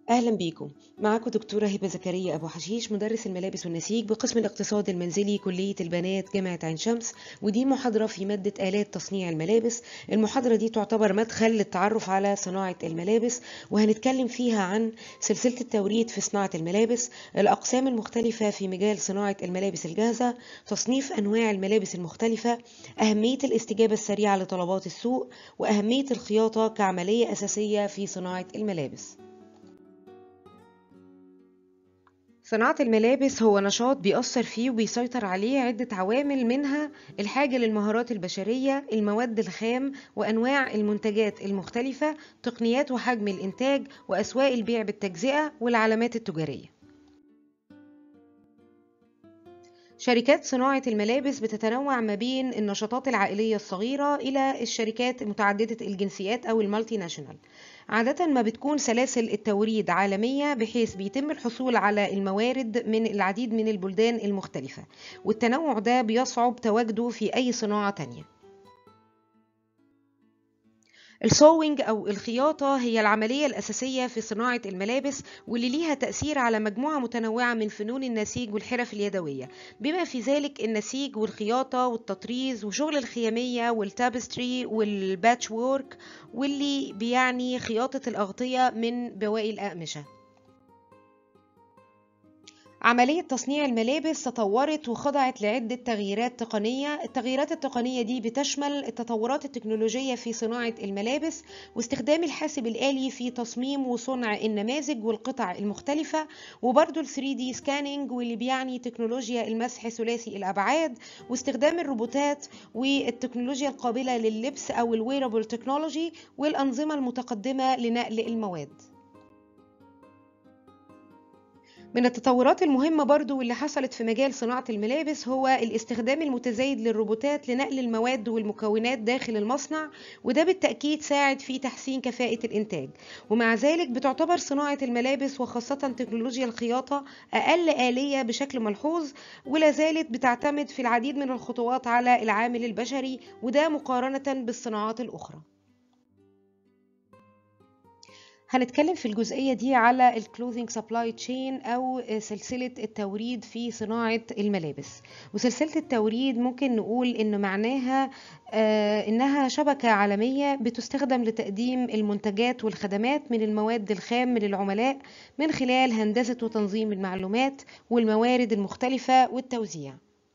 أهلا بيكم معاكم دكتورة هبة زكريا أبو حشيش مدرس الملابس والنسيج بقسم الاقتصاد المنزلي كلية البنات جامعة عين شمس ودي محاضرة في مادة آلات تصنيع الملابس المحاضرة دي تعتبر مدخل للتعرف على صناعة الملابس وهنتكلم فيها عن سلسلة التوريد في صناعة الملابس الأقسام المختلفة في مجال صناعة الملابس الجاهزة تصنيف أنواع الملابس المختلفة أهمية الاستجابة السريعة لطلبات السوق وأهمية الخياطة كعملية أساسية في صناعة الملابس صناعة الملابس هو نشاط بيأثر فيه وبيسيطر عليه عدة عوامل منها الحاجة للمهارات البشرية، المواد الخام، وأنواع المنتجات المختلفة، تقنيات وحجم الإنتاج، وأسواق البيع بالتجزئة، والعلامات التجارية. شركات صناعة الملابس بتتنوع ما بين النشاطات العائلية الصغيرة إلى الشركات متعددة الجنسيات أو المالتي ناشونال عادة ما بتكون سلاسل التوريد عالمية بحيث بيتم الحصول على الموارد من العديد من البلدان المختلفة والتنوع ده بيصعب تواجده في أي صناعة تانية السوينج أو الخياطة هي العملية الأساسية في صناعة الملابس واللي ليها تأثير على مجموعة متنوعة من فنون النسيج والحرف اليدوية بما في ذلك النسيج والخياطة والتطريز وشغل الخيامية والتابستري والباتش وورك واللي بيعني خياطة الأغطية من بواقي الأقمشة عملية تصنيع الملابس تطورت وخضعت لعدة تغييرات تقنية التغييرات التقنية دي بتشمل التطورات التكنولوجية في صناعة الملابس واستخدام الحاسب الآلي في تصميم وصنع النماذج والقطع المختلفة وبرضو ال 3D سكانينج واللي بيعني تكنولوجيا المسح ثلاثي الأبعاد واستخدام الروبوتات والتكنولوجيا القابلة لللبس أو الويرابل تكنولوجي والأنظمة المتقدمة لنقل المواد من التطورات المهمة برضو واللي حصلت في مجال صناعة الملابس هو الاستخدام المتزايد للروبوتات لنقل المواد والمكونات داخل المصنع وده بالتأكيد ساعد في تحسين كفاءة الإنتاج ومع ذلك بتعتبر صناعة الملابس وخاصة تكنولوجيا الخياطة أقل آلية بشكل ملحوظ ولا زالت بتعتمد في العديد من الخطوات على العامل البشري وده مقارنة بالصناعات الأخرى هنتكلم في الجزئية دي على الكلوزنج سبلاي تشين أو سلسلة التوريد في صناعة الملابس وسلسلة التوريد ممكن نقول إن معناها آه إنها شبكة عالمية بتستخدم لتقديم المنتجات والخدمات من المواد الخام للعملاء من خلال هندسة وتنظيم المعلومات والموارد المختلفة والتوزيع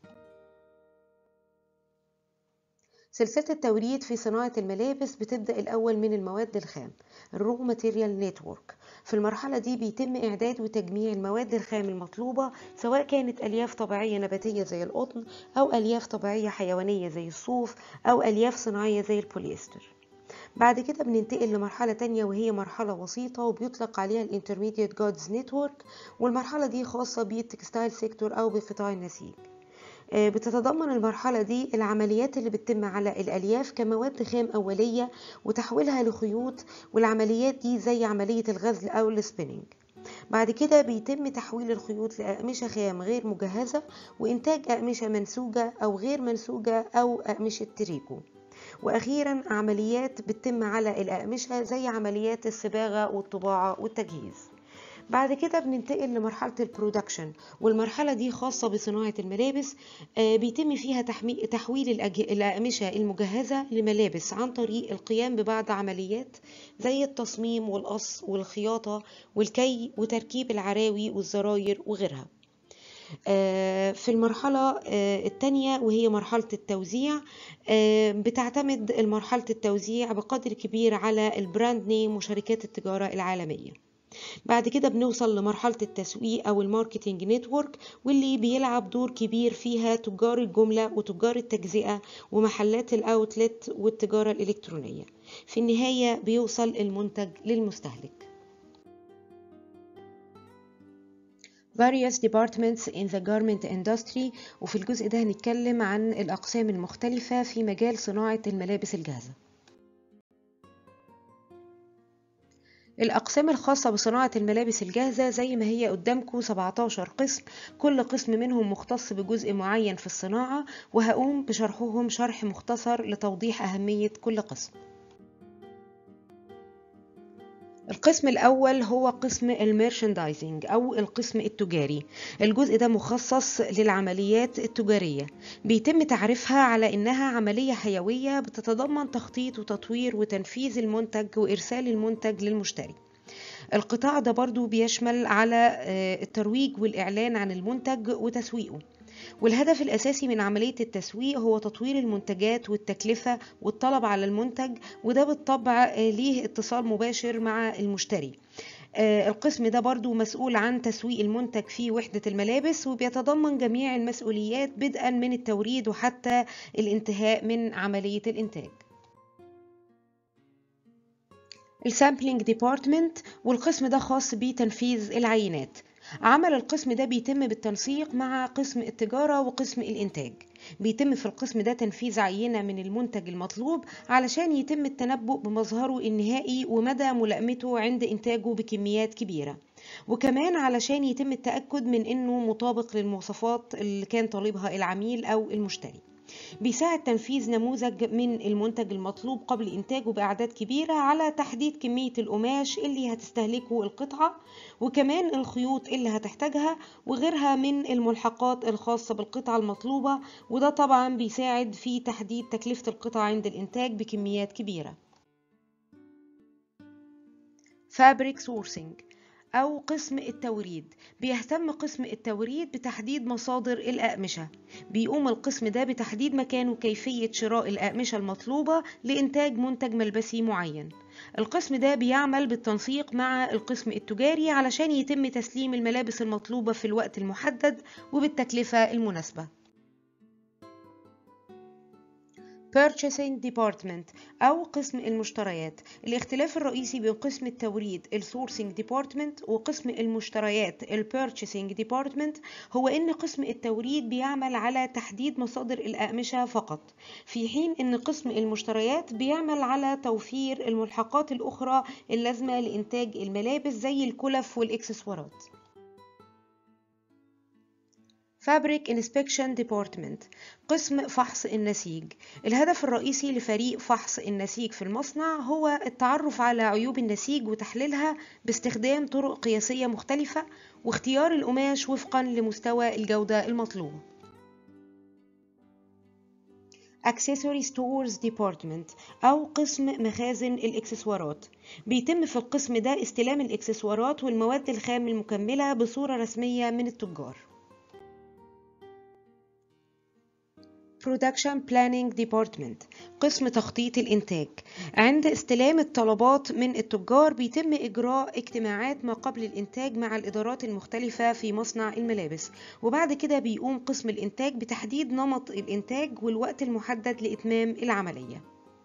سلسلة التوريد في صناعة الملابس بتبدأ الأول من المواد الخام الرو ماتيريال نتورك في المرحلة دي بيتم إعداد وتجميع المواد الخام المطلوبة سواء كانت ألياف طبيعية نباتية زي القطن أو ألياف طبيعية حيوانية زي الصوف أو ألياف صناعية زي البوليستر بعد كده بننتقل لمرحلة تانية وهي مرحلة وسيطة وبيطلق عليها الانترميديت جودز نتورك والمرحلة دي خاصة بالتكستايل سيكتور أو بقطاع النسيج بتتضمن المرحلة دي العمليات اللي بتتم على الألياف كمواد خام أولية وتحويلها لخيوط والعمليات دي زي عملية الغزل أو السبيننج بعد كده بيتم تحويل الخيوط لأقمشة خام غير مجهزة وإنتاج أقمشة منسوجة أو غير منسوجة أو أقمشة تريكو وأخيرا عمليات بتتم على الأقمشة زي عمليات الصباغة والطباعة والتجهيز بعد كده بننتقل لمرحلة البرودكشن والمرحلة دي خاصة بصناعة الملابس بيتم فيها تحويل الأقمشة المجهزة لملابس عن طريق القيام ببعض عمليات زي التصميم والقص والخياطة والكي وتركيب العراوي والزراير وغيرها في المرحلة الثانية وهي مرحلة التوزيع بتعتمد مرحلة التوزيع بقدر كبير على البراند نيم وشركات التجارة العالمية بعد كده بنوصل لمرحلة التسويق أو الماركتينج نتورك واللي بيلعب دور كبير فيها تجار الجملة وتجار التجزئة ومحلات الأوتلت والتجارة الإلكترونية في النهاية بيوصل المنتج للمستهلك various departments in the garment industry وفي الجزء ده هنتكلم عن الأقسام المختلفة في مجال صناعة الملابس الجاهزة الأقسام الخاصة بصناعة الملابس الجاهزة زي ما هي قدامكم 17 قسم كل قسم منهم مختص بجزء معين في الصناعة وهقوم بشرحهم شرح مختصر لتوضيح أهمية كل قسم القسم الأول هو قسم الميرشندايزنج أو القسم التجاري الجزء ده مخصص للعمليات التجارية بيتم تعريفها على إنها عملية حيوية بتتضمن تخطيط وتطوير وتنفيذ المنتج وإرسال المنتج للمشتري القطاع ده برضو بيشمل على الترويج والإعلان عن المنتج وتسويقه والهدف الأساسي من عملية التسويق هو تطوير المنتجات والتكلفة والطلب على المنتج وده بالطبع ليه اتصال مباشر مع المشتري القسم ده برضو مسؤول عن تسويق المنتج في وحدة الملابس وبيتضمن جميع المسؤوليات بدءا من التوريد وحتى الانتهاء من عملية الإنتاج السامبلينج ديبارتمنت والقسم ده خاص بتنفيذ العينات عمل القسم ده بيتم بالتنسيق مع قسم التجارة وقسم الإنتاج بيتم في القسم ده تنفيذ عينة من المنتج المطلوب علشان يتم التنبؤ بمظهره النهائي ومدى ملائمته عند إنتاجه بكميات كبيرة وكمان علشان يتم التأكد من إنه مطابق للمواصفات اللي كان طالبها العميل أو المشتري بيساعد تنفيذ نموذج من المنتج المطلوب قبل إنتاجه بأعداد كبيرة على تحديد كمية القماش اللي هتستهلكه القطعة وكمان الخيوط اللي هتحتاجها وغيرها من الملحقات الخاصة بالقطعة المطلوبة وده طبعا بيساعد في تحديد تكلفة القطعة عند الإنتاج بكميات كبيرة فابريك سورسينج أو قسم التوريد بيهتم قسم التوريد بتحديد مصادر الأقمشة بيقوم القسم ده بتحديد مكان وكيفية شراء الأقمشة المطلوبة لإنتاج منتج ملبسي معين القسم ده بيعمل بالتنسيق مع القسم التجاري علشان يتم تسليم الملابس المطلوبة في الوقت المحدد وبالتكلفة المناسبة Purchasing Department أو قسم المشتريات الاختلاف الرئيسي بين قسم التوريد ال Sourcing Department وقسم المشتريات ال Purchasing Department هو إن قسم التوريد بيعمل على تحديد مصادر الأقمشة فقط في حين إن قسم المشتريات بيعمل على توفير الملحقات الأخرى اللازمة لإنتاج الملابس زي الكلف والإكسسوارات فابريك انسبكشن ديبارتمنت قسم فحص النسيج الهدف الرئيسي لفريق فحص النسيج في المصنع هو التعرف على عيوب النسيج وتحليلها باستخدام طرق قياسية مختلفة واختيار القماش وفقا لمستوى الجودة المطلوبة Accessory Stores Department أو قسم مخازن الإكسسوارات بيتم في القسم ده استلام الإكسسوارات والمواد الخام المكملة بصورة رسمية من التجار Production Planning Department قسم تخطيط الإنتاج عند استلام الطلبات من التجار بيتم إجراء اجتماعات ما قبل الإنتاج مع الإدارات المختلفة في مصنع الملابس وبعد كده بيقوم قسم الإنتاج بتحديد نمط الإنتاج والوقت المحدد لإتمام العملية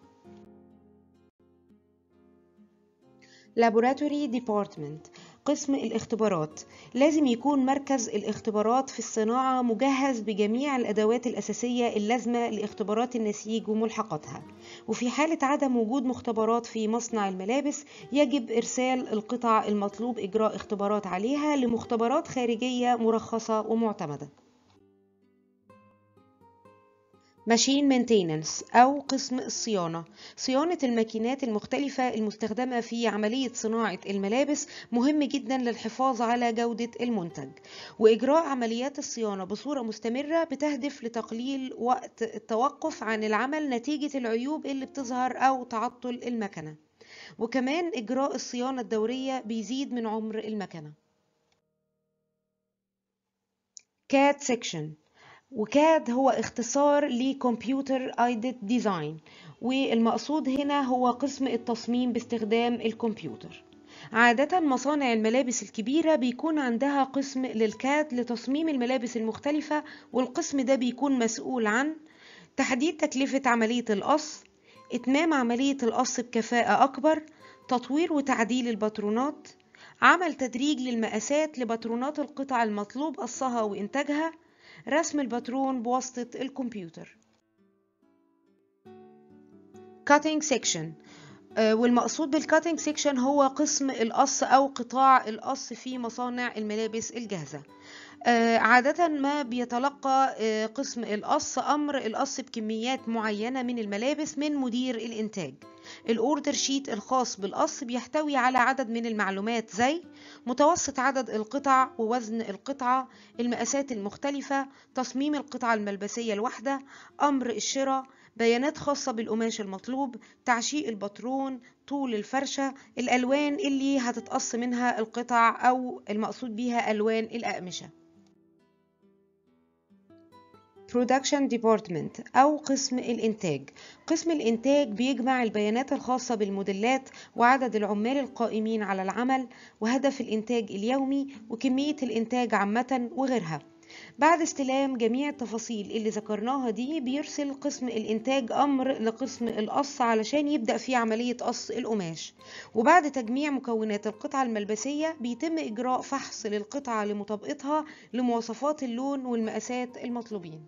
Laboratory Department قسم الاختبارات لازم يكون مركز الاختبارات في الصناعة مجهز بجميع الأدوات الأساسية اللازمة لاختبارات النسيج وملحقاتها وفي حالة عدم وجود مختبرات في مصنع الملابس يجب إرسال القطع المطلوب إجراء اختبارات عليها لمختبرات خارجية مرخصة ومعتمدة ماشين مينتيننس أو قسم الصيانة صيانة الماكينات المختلفة المستخدمة في عملية صناعة الملابس مهم جدا للحفاظ على جودة المنتج وإجراء عمليات الصيانة بصورة مستمرة بتهدف لتقليل وقت التوقف عن العمل نتيجة العيوب اللي بتظهر أو تعطل المكنة وكمان إجراء الصيانة الدورية بيزيد من عمر المكنة كات سيكشن وكاد هو اختصار لكمبيوتر ايدد ديزاين والمقصود هنا هو قسم التصميم باستخدام الكمبيوتر عادة مصانع الملابس الكبيرة بيكون عندها قسم للكاد لتصميم الملابس المختلفة والقسم ده بيكون مسؤول عن تحديد تكلفة عملية القص إتمام عملية القص بكفاءة أكبر تطوير وتعديل الباترونات عمل تدريج للمقاسات لباترونات القطع المطلوب قصها وإنتاجها رسم الباترون بواسطة الكمبيوتر cutting section والمقصود بالكاتنج سيكشن هو قسم القص او قطاع القص في مصانع الملابس الجاهزه آه، عادة ما بيتلقى آه، قسم القص أمر القص بكميات معينة من الملابس من مدير الإنتاج الأوردر شيت الخاص بالقص بيحتوي على عدد من المعلومات زي متوسط عدد القطع ووزن القطعة المقاسات المختلفة تصميم القطعة الملبسية الواحدة أمر الشراء بيانات خاصة بالقماش المطلوب تعشيق الباترون طول الفرشة الألوان اللي هتتقص منها القطع أو المقصود بيها ألوان الأقمشة Production Department أو قسم الإنتاج قسم الإنتاج بيجمع البيانات الخاصة بالموديلات وعدد العمال القائمين على العمل وهدف الإنتاج اليومي وكمية الإنتاج عامة وغيرها بعد استلام جميع التفاصيل اللي ذكرناها دي بيرسل قسم الإنتاج أمر لقسم القص علشان يبدأ في عملية قص القماش وبعد تجميع مكونات القطعة الملبسية بيتم إجراء فحص للقطعة لمطابقتها لمواصفات اللون والمقاسات المطلوبين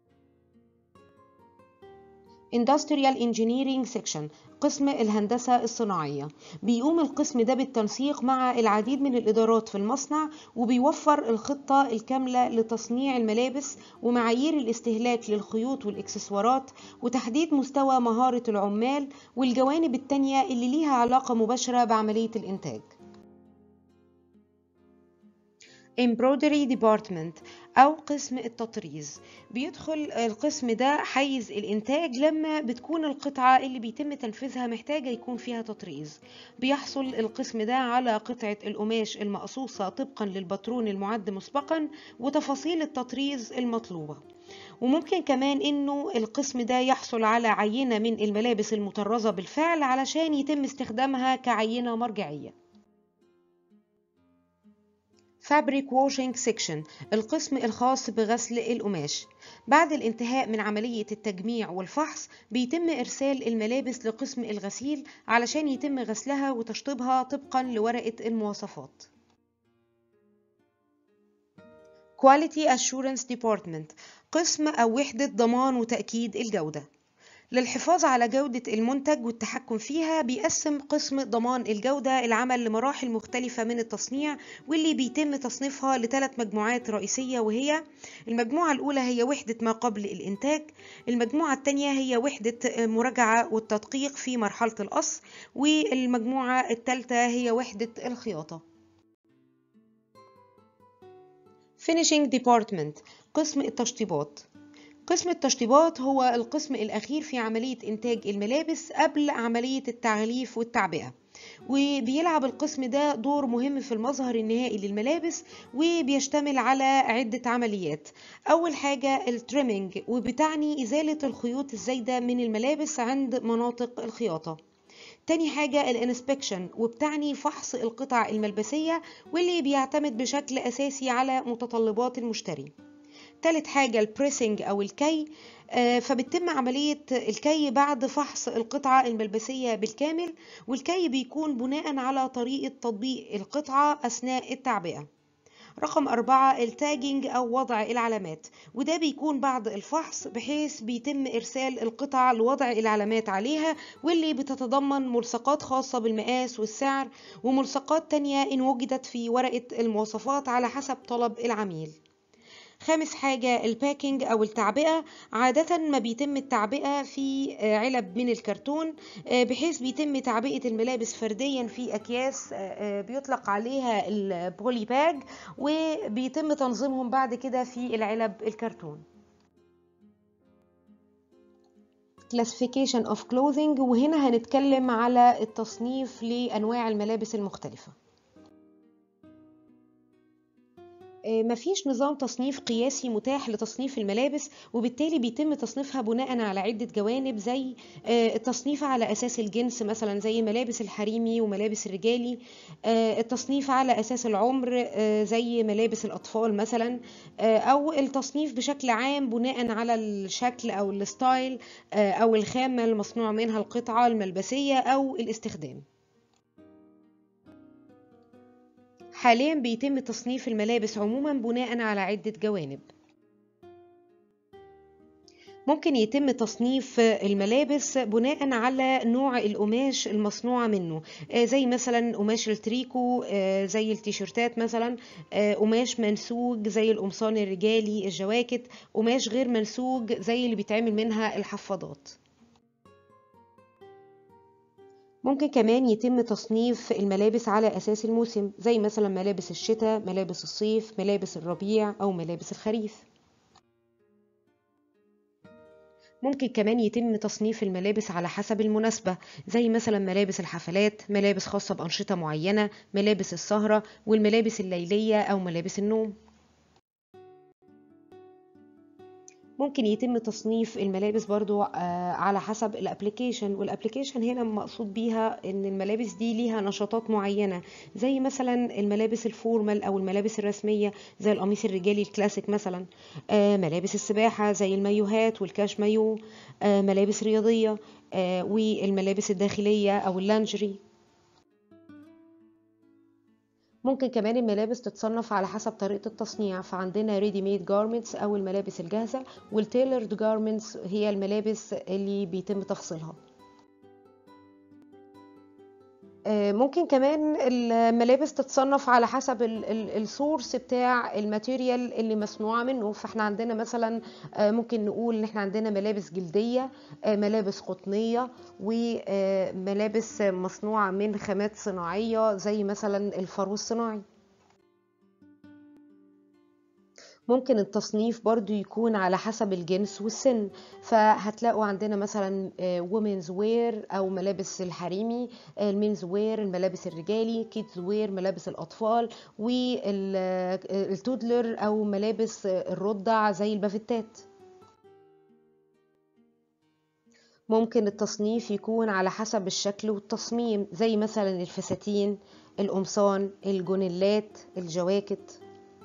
Industrial Engineering Section قسم الهندسة الصناعية بيقوم القسم ده بالتنسيق مع العديد من الإدارات في المصنع وبيوفر الخطة الكاملة لتصنيع الملابس ومعايير الاستهلاك للخيوط والإكسسوارات وتحديد مستوى مهارة العمال والجوانب التانية اللي ليها علاقة مباشرة بعملية الإنتاج Embroidery Department أو قسم التطريز بيدخل القسم ده حيز الإنتاج لما بتكون القطعة اللي بيتم تنفيذها محتاجة يكون فيها تطريز بيحصل القسم ده على قطعة القماش المقصوصة طبقا للباترون المعد مسبقا وتفاصيل التطريز المطلوبة وممكن كمان انه القسم ده يحصل على عينة من الملابس المطرزة بالفعل علشان يتم استخدامها كعينة مرجعية Fabric Washing Section القسم الخاص بغسل القماش بعد الانتهاء من عملية التجميع والفحص بيتم إرسال الملابس لقسم الغسيل علشان يتم غسلها وتشطيبها طبقا لورقة المواصفات Quality Assurance Department قسم أو وحدة ضمان وتأكيد الجودة للحفاظ على جودة المنتج والتحكم فيها بيقسم قسم ضمان الجودة العمل لمراحل مختلفة من التصنيع واللي بيتم تصنيفها لثلاث مجموعات رئيسية وهي المجموعة الأولى هي وحدة ما قبل الإنتاج المجموعة الثانية هي وحدة مراجعة والتدقيق في مرحلة القص والمجموعة الثالثة هي وحدة الخياطة Finishing Department قسم التشطيبات قسم التشطيبات هو القسم الأخير في عملية إنتاج الملابس قبل عملية التغليف والتعبئة وبيلعب القسم ده دور مهم في المظهر النهائي للملابس وبيشتمل على عدة عمليات أول حاجة التريمينج وبتعني إزالة الخيوط الزايدة من الملابس عند مناطق الخياطة تاني حاجة الانسبكشن وبتعني فحص القطع الملبسية واللي بيعتمد بشكل أساسي على متطلبات المشتري تالت حاجة البريسنج أو الكي فبتتم عملية الكي بعد فحص القطعة الملبسية بالكامل والكي بيكون بناء على طريقة تطبيق القطعة أثناء التعبئة رقم أربعة التاجنج أو وضع العلامات وده بيكون بعد الفحص بحيث بيتم إرسال القطع لوضع العلامات عليها واللي بتتضمن ملصقات خاصة بالمقاس والسعر وملصقات تانية إن وجدت في ورقة المواصفات على حسب طلب العميل خامس حاجة الباكينج أو التعبئة عادة ما بيتم التعبئة في علب من الكرتون بحيث بيتم تعبئة الملابس فرديا في أكياس بيطلق عليها البولي باج وبيتم تنظيمهم بعد كده في العلب الكرتون Classification of Clothing وهنا هنتكلم على التصنيف لأنواع الملابس المختلفة مفيش نظام تصنيف قياسي متاح لتصنيف الملابس وبالتالي بيتم تصنيفها بناء على عدة جوانب زي التصنيف على أساس الجنس مثلا زي ملابس الحريمي وملابس الرجالي التصنيف على أساس العمر زي ملابس الأطفال مثلا أو التصنيف بشكل عام بناء على الشكل أو الستايل أو الخامة المصنوع منها القطعة الملبسية أو الاستخدام حاليا بيتم تصنيف الملابس عموما بناء على عدة جوانب ممكن يتم تصنيف الملابس بناء على نوع القماش المصنوعة منه آه، زي مثلا قماش التريكو آه، زي التيشيرتات مثلا آه، قماش منسوج زي القمصان الرجالي الجواكت قماش غير منسوج زي اللي بيتعمل منها الحفاضات ممكن كمان يتم تصنيف الملابس على أساس الموسم زي مثلا ملابس الشتاء ملابس الصيف ملابس الربيع أو ملابس الخريف ممكن كمان يتم تصنيف الملابس على حسب المناسبة زي مثلا ملابس الحفلات ملابس خاصة بأنشطة معينة ملابس السهرة والملابس الليلية أو ملابس النوم ممكن يتم تصنيف الملابس برضو آه، على حسب الابليكيشن والابليكيشن هنا مقصود بيها ان الملابس دي ليها نشاطات معينة زي مثلا الملابس الفورمال او الملابس الرسمية زي القميص الرجالي الكلاسيك مثلا آه، ملابس السباحة زي المايوهات والكاش مايو آه، ملابس رياضية والملابس الداخلية او اللانجري ممكن كمان الملابس تتصنف على حسب طريقة التصنيع فعندنا ريدي ميد جارمنتس أو الملابس الجاهزة والتيلرد جارمنتس هي الملابس اللي بيتم تفصيلها آه، ممكن كمان الملابس تتصنف على حسب السورس بتاع الماتيريال اللي مصنوعه منه فاحنا عندنا مثلا آه، ممكن نقول ان احنا عندنا ملابس جلديه آه، ملابس قطنيه وملابس مصنوعه من خامات صناعيه زي مثلا الفرو الصناعي ممكن التصنيف برضو يكون على حسب الجنس والسن فهتلاقوا عندنا مثلا وومنز وير او ملابس الحريمي المينز وير الملابس الرجالي كيدز وير ملابس الاطفال والتودلر او ملابس الرضع زي البافتات ممكن التصنيف يكون على حسب الشكل والتصميم زي مثلا الفساتين القمصان الجونيلات الجواكت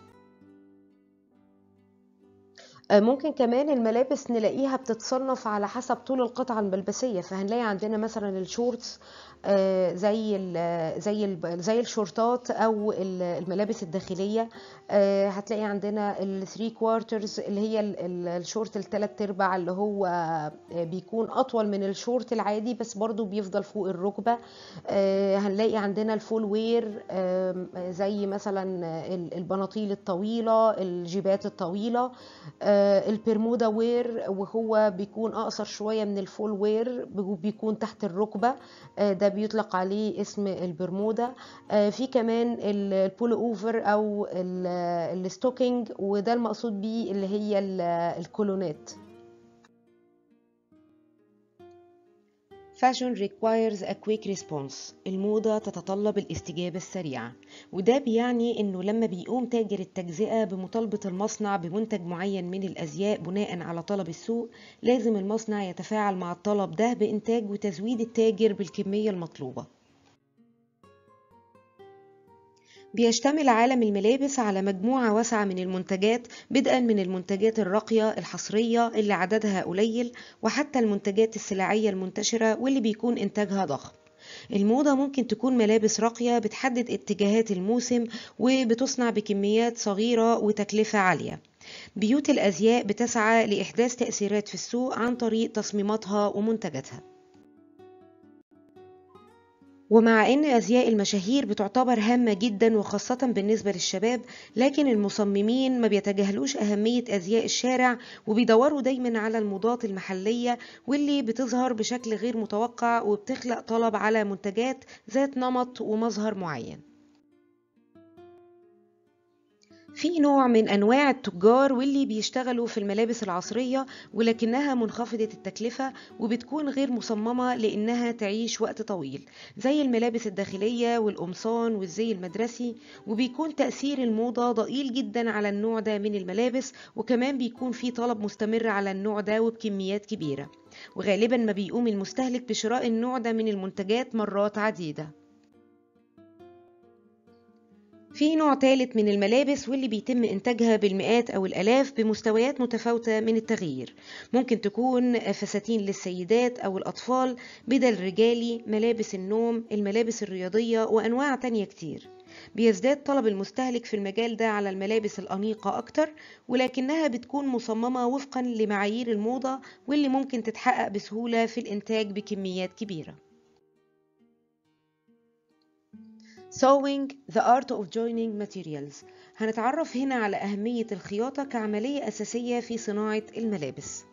آه، ممكن كمان الملابس نلاقيها بتتصنف على حسب طول القطعة الملبسية فهنلاقي عندنا مثلا الشورتس آه، زي ال زي ال زي الشورتات او الملابس الداخليه آه، هتلاقي عندنا الثري كوارترز اللي هي الشورت الثلاث ارباع اللي هو بيكون اطول من الشورت العادي بس برضو بيفضل فوق الركبه هنلاقي عندنا الفول وير زي مثلا البناطيل الطويله الجيبات الطويله البرمودا وير وهو بيكون اقصر شويه من الفول وير بيكون تحت الركبه ده بيطلق عليه اسم البرمودا في كمان البولو اوفر او الستوكينج وده المقصود بيه اللي هي الكولونات Fashion requires a quick response الموضة تتطلب الاستجابة السريعة وده بيعني انه لما بيقوم تاجر التجزئة بمطالبة المصنع بمنتج معين من الازياء بناء على طلب السوق لازم المصنع يتفاعل مع الطلب ده بانتاج وتزويد التاجر بالكمية المطلوبة بيشتمل عالم الملابس على مجموعة واسعة من المنتجات بدءا من المنتجات الراقية الحصرية اللي عددها قليل وحتى المنتجات السلعية المنتشرة واللي بيكون إنتاجها ضخم الموضة ممكن تكون ملابس راقية بتحدد اتجاهات الموسم وبتصنع بكميات صغيرة وتكلفة عالية بيوت الأزياء بتسعى لإحداث تأثيرات في السوق عن طريق تصميماتها ومنتجاتها ومع ان ازياء المشاهير بتعتبر هامه جدا وخاصه بالنسبه للشباب لكن المصممين ما بيتجاهلوش اهميه ازياء الشارع وبيدوروا دايما على الموضات المحليه واللي بتظهر بشكل غير متوقع وبتخلق طلب على منتجات ذات نمط ومظهر معين في نوع من انواع التجار واللي بيشتغلوا في الملابس العصريه ولكنها منخفضه التكلفه وبتكون غير مصممه لانها تعيش وقت طويل زي الملابس الداخليه والقمصان والزي المدرسي وبيكون تاثير الموضه ضئيل جدا على النوع ده من الملابس وكمان بيكون في طلب مستمر على النوع ده وبكميات كبيره وغالبا ما بيقوم المستهلك بشراء النوع ده من المنتجات مرات عديده في نوع ثالث من الملابس واللي بيتم إنتاجها بالمئات أو الآلاف بمستويات متفاوتة من التغيير ممكن تكون فساتين للسيدات أو الأطفال بدل رجالي ملابس النوم الملابس الرياضية وأنواع تانية كتير بيزداد طلب المستهلك في المجال ده على الملابس الأنيقة أكتر ولكنها بتكون مصممة وفقا لمعايير الموضة واللي ممكن تتحقق بسهولة في الإنتاج بكميات كبيرة Sewing the art of joining materials هنتعرف هنا على أهمية الخياطة كعملية أساسية في صناعة الملابس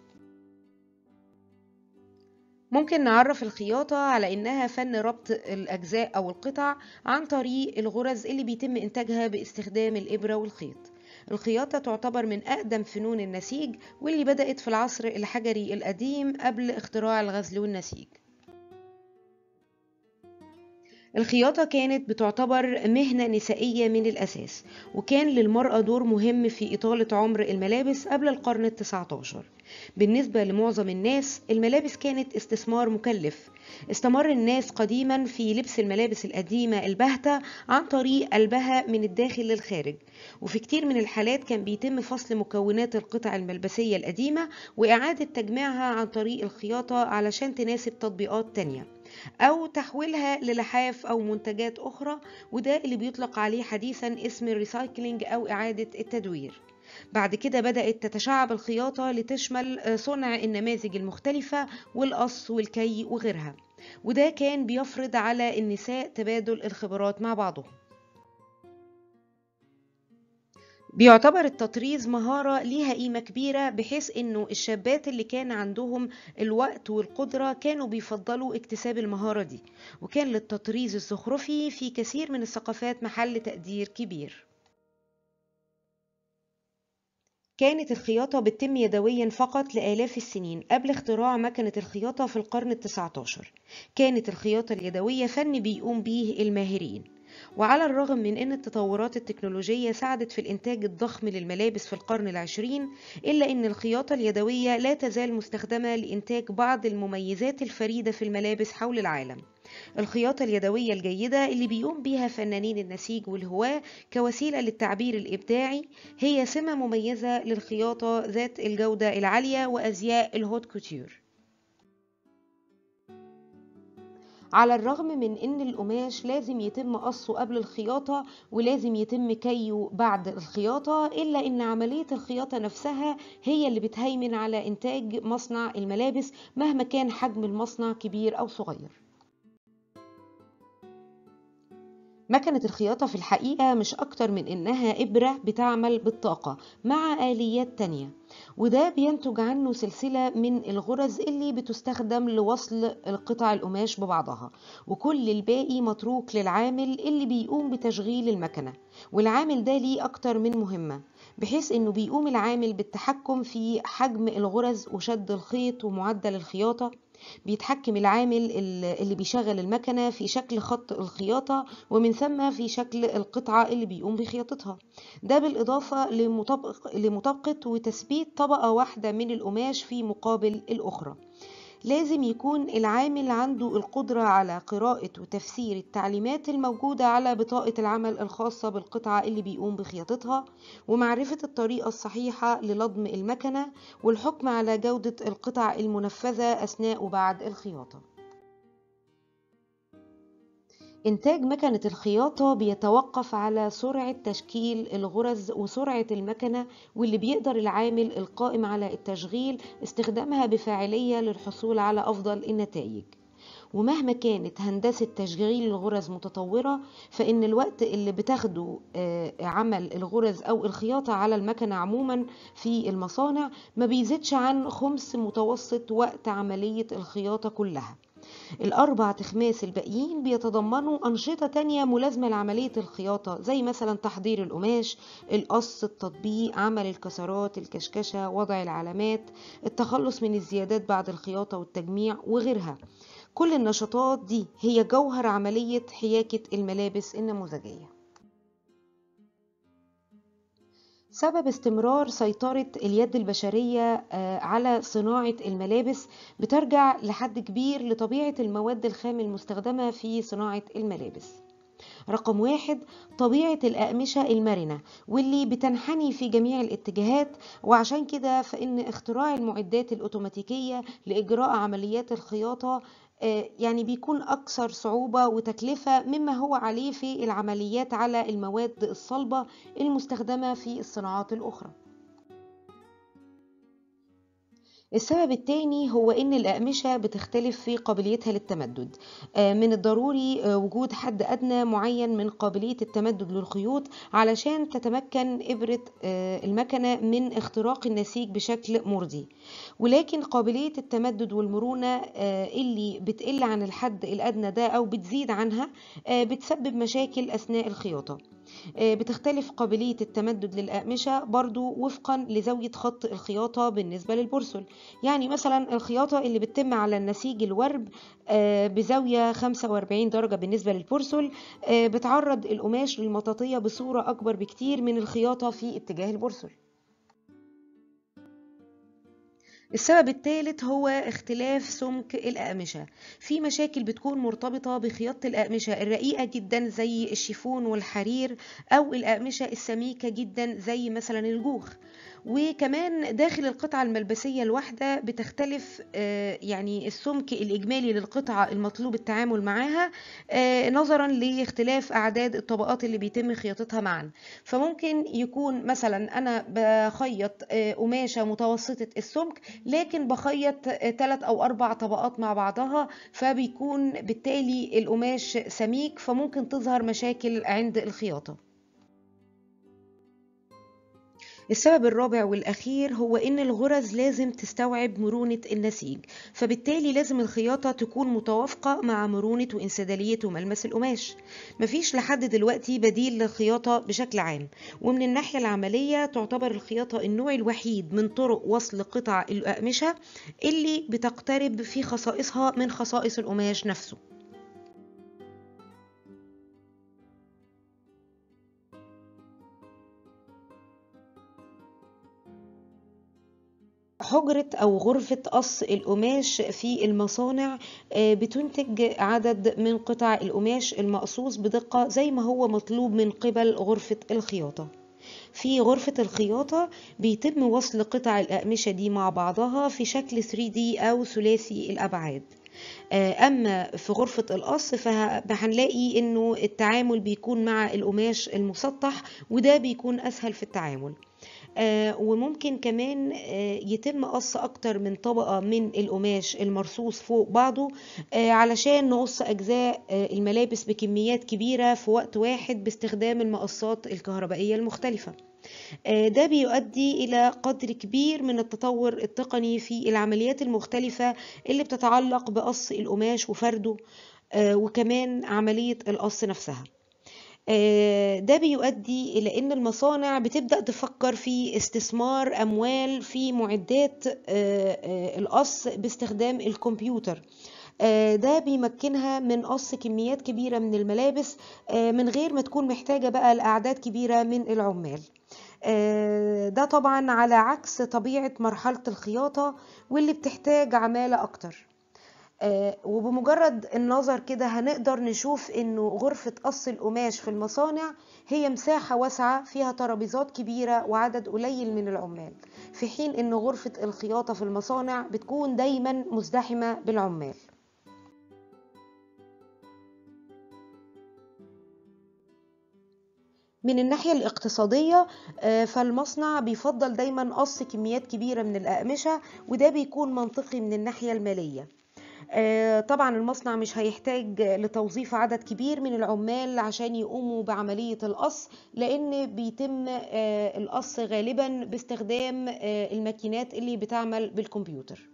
ممكن نعرف الخياطة على إنها فن ربط الأجزاء أو القطع عن طريق الغرز اللي بيتم إنتاجها باستخدام الإبرة والخيط الخياطة تعتبر من أقدم فنون النسيج واللي بدأت في العصر الحجري القديم قبل اختراع الغزل والنسيج الخياطة كانت بتعتبر مهنة نسائية من الأساس وكان للمرأة دور مهم في إطالة عمر الملابس قبل القرن التسعة عشر بالنسبة لمعظم الناس الملابس كانت استثمار مكلف استمر الناس قديما في لبس الملابس القديمة البهتة عن طريق قلبها من الداخل للخارج وفي كتير من الحالات كان بيتم فصل مكونات القطع الملبسية القديمة وإعادة تجميعها عن طريق الخياطة علشان تناسب تطبيقات تانية أو تحويلها للحاف أو منتجات أخرى وده اللي بيطلق عليه حديثا اسم الريسايكلينج أو إعادة التدوير بعد كده بدأت تتشعب الخياطة لتشمل صنع النماذج المختلفة والقص والكي وغيرها وده كان بيفرض على النساء تبادل الخبرات مع بعضهم بيعتبر التطريز مهارة ليها قيمة كبيرة بحيث انه الشابات اللي كان عندهم الوقت والقدرة كانوا بيفضلوا اكتساب المهارة دي وكان للتطريز الزخرفي في كثير من الثقافات محل تقدير كبير كانت الخياطة بتتم يدويا فقط لآلاف السنين قبل اختراع مكنة الخياطة في القرن التسعة عشر كانت الخياطة اليدوية فن بيقوم به الماهرين وعلى الرغم من أن التطورات التكنولوجية ساعدت في الإنتاج الضخم للملابس في القرن العشرين إلا أن الخياطة اليدوية لا تزال مستخدمة لإنتاج بعض المميزات الفريدة في الملابس حول العالم الخياطة اليدوية الجيدة اللي بيقوم بيها فنانين النسيج والهواة كوسيلة للتعبير الإبداعي هي سمة مميزة للخياطة ذات الجودة العالية وأزياء الهوت كوتيور على الرغم من ان القماش لازم يتم قصه قبل الخياطة ولازم يتم كيه بعد الخياطة الا ان عملية الخياطة نفسها هي اللي بتهيمن على انتاج مصنع الملابس مهما كان حجم المصنع كبير او صغير مكنة الخياطة في الحقيقة مش أكتر من إنها إبرة بتعمل بالطاقة مع آليات تانية وده بينتج عنه سلسلة من الغرز اللي بتستخدم لوصل القطع القماش ببعضها وكل الباقي متروك للعامل اللي بيقوم بتشغيل المكنة والعامل ده ليه أكتر من مهمة بحيث انه بيقوم العامل بالتحكم في حجم الغرز وشد الخيط ومعدل الخياطة بيتحكم العامل اللي بيشغل المكنة في شكل خط الخياطة ومن ثم في شكل القطعة اللي بيقوم بخياطتها ده بالإضافة لمطابق لمطابقة وتثبيت طبقة واحدة من القماش في مقابل الأخرى لازم يكون العامل عنده القدرة على قراءة وتفسير التعليمات الموجودة على بطاقة العمل الخاصة بالقطعة اللي بيقوم بخياطتها ومعرفة الطريقة الصحيحة للضم المكنة والحكم على جودة القطع المنفذة أثناء وبعد الخياطة إنتاج مكنة الخياطة بيتوقف على سرعة تشكيل الغرز وسرعة المكنة واللي بيقدر العامل القائم على التشغيل استخدامها بفاعلية للحصول على أفضل النتائج ومهما كانت هندسة تشغيل الغرز متطورة فإن الوقت اللي بتاخده عمل الغرز أو الخياطة على المكنة عموما في المصانع ما بيزيدش عن خمس متوسط وقت عملية الخياطة كلها الأربع تخماس الباقيين بيتضمنوا أنشطة تانية ملازمة لعملية الخياطة زي مثلا تحضير القماش القص التطبيق عمل الكسرات الكشكشة وضع العلامات التخلص من الزيادات بعد الخياطة والتجميع وغيرها كل النشاطات دي هي جوهر عملية حياكة الملابس النموذجية سبب استمرار سيطرة اليد البشرية على صناعة الملابس بترجع لحد كبير لطبيعة المواد الخام المستخدمة في صناعة الملابس رقم واحد طبيعة الأقمشة المرنة واللي بتنحني في جميع الاتجاهات وعشان كده فإن اختراع المعدات الأوتوماتيكية لإجراء عمليات الخياطة يعني بيكون أكثر صعوبة وتكلفة مما هو عليه في العمليات على المواد الصلبة المستخدمة في الصناعات الأخرى السبب الثاني هو ان الاقمشه بتختلف في قابليتها للتمدد من الضروري وجود حد ادنى معين من قابليه التمدد للخيوط علشان تتمكن ابره المكنه من اختراق النسيج بشكل مرضي ولكن قابليه التمدد والمرونه اللي بتقل عن الحد الادنى ده او بتزيد عنها بتسبب مشاكل اثناء الخياطه بتختلف قابلية التمدد للأقمشة برضو وفقا لزاوية خط الخياطة بالنسبة للبورسل يعني مثلا الخياطة اللي بتتم على النسيج الورب بزاوية 45 درجة بالنسبة للبورسل بتعرض القماش للمطاطية بصورة أكبر بكتير من الخياطة في اتجاه البورسل السبب الثالث هو اختلاف سمك الأقمشة في مشاكل بتكون مرتبطة بخياطة الأقمشة الرقيقة جدا زي الشيفون والحرير أو الأقمشة السميكة جدا زي مثلا الجوخ وكمان داخل القطعة الملبسية الواحدة بتختلف يعني السمك الإجمالي للقطعة المطلوب التعامل معاها نظرا لاختلاف أعداد الطبقات اللي بيتم خياطتها معا فممكن يكون مثلا أنا بخيط قماشة متوسطة السمك لكن بخيط ثلاث أو أربع طبقات مع بعضها فبيكون بالتالي القماش سميك فممكن تظهر مشاكل عند الخياطة السبب الرابع والأخير هو إن الغرز لازم تستوعب مرونة النسيج فبالتالي لازم الخياطة تكون متوافقة مع مرونة وانسدالية وملمس القماش مفيش لحد دلوقتي بديل للخياطة بشكل عام ومن الناحية العملية تعتبر الخياطة النوع الوحيد من طرق وصل قطع الأقمشة اللي بتقترب في خصائصها من خصائص القماش نفسه حجرة أو غرفة قص القماش في المصانع بتنتج عدد من قطع القماش المقصوص بدقة زي ما هو مطلوب من قبل غرفة الخياطة في غرفة الخياطة بيتم وصل قطع الأقمشة دي مع بعضها في شكل 3D أو ثلاثي الأبعاد أما في غرفة القص فهنلاقي إنه التعامل بيكون مع القماش المسطح وده بيكون أسهل في التعامل آه وممكن كمان آه يتم قص اكتر من طبقة من القماش المرصوص فوق بعضه آه علشان نقص اجزاء الملابس بكميات كبيرة في وقت واحد باستخدام المقصات الكهربائية المختلفة ده بيؤدي إلى قدر كبير من التطور التقني في العمليات المختلفة اللي بتتعلق بقص القماش وفرده وكمان عملية القص نفسها ده بيؤدي إلى أن المصانع بتبدأ تفكر في استثمار أموال في معدات القص باستخدام الكمبيوتر ده بيمكنها من قص كميات كبيرة من الملابس من غير ما تكون محتاجة بقى لأعداد كبيرة من العمال ده طبعا على عكس طبيعة مرحلة الخياطة واللي بتحتاج عمالة أكتر وبمجرد النظر كده هنقدر نشوف انه غرفة قص القماش في المصانع هي مساحة واسعة فيها ترابيزات كبيرة وعدد قليل من العمال في حين ان غرفة الخياطة في المصانع بتكون دايما مزدحمة بالعمال من الناحية الاقتصادية فالمصنع بيفضل دايما قص كميات كبيرة من الأقمشة وده بيكون منطقي من الناحية المالية طبعا المصنع مش هيحتاج لتوظيف عدد كبير من العمال عشان يقوموا بعملية القص لأن بيتم القص غالبا باستخدام الماكينات اللي بتعمل بالكمبيوتر